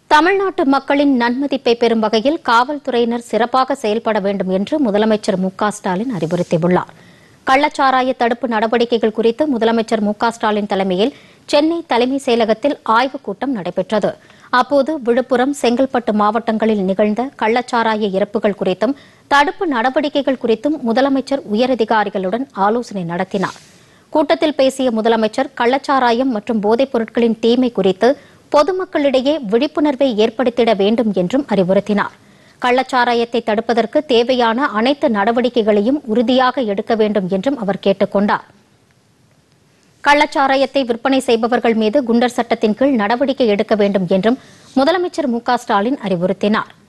தமிழ்நாட்டு மக்களின் நன்மதிப்பை பெறும் வகையில் காவல்துறையினர் சிறப்பாக செயல்பட வேண்டும் என்று முதலமைச்சர் மு க ஸ்டாலின் அறிவுறுத்தியுள்ளார் கள்ளச்சாராய தடுப்பு நடவடிக்கைகள் குறித்து முதலமைச்சர் மு க ஸ்டாலின் தலைமையில் சென்னை தலைமைச் செயலகத்தில் ஆய்வுக் கூட்டம் நடைபெற்றது அப்போது விழுப்புரம் செங்கல்பட்டு மாவட்டங்களில் நிகழ்ந்த கள்ளச்சாராய இறப்புகள் குறித்தும் தடுப்பு நடவடிக்கைகள் குறித்தும் முதலமைச்சர் உயரதிகாரிகளுடன் ஆலோசனை நடத்தினார் கூட்டத்தில் பேசிய முதலமைச்சர் கள்ளச்சாராயம் மற்றும் போதைப் பொருட்களின் தீமை குறித்து பொதுமக்களிடையே விழிப்புணர்வை ஏற்படுத்திட வேண்டும் என்றும் அறிவுறுத்தினார் கள்ளச்சாராயத்தை தடுப்பதற்கு தேவையான அனைத்து நடவடிக்கைகளையும் உறுதியாக எடுக்க வேண்டும் என்றும் அவர் கேட்டுக் கொண்டார் கள்ளச்சாராயத்தை விற்பனை செய்பவர்கள் மீது குண்டர் சட்டத்தின் கீழ் நடவடிக்கை எடுக்க வேண்டும் என்றும் முதலமைச்சர் மு க ஸ்டாலின் அறிவுறுத்தினார்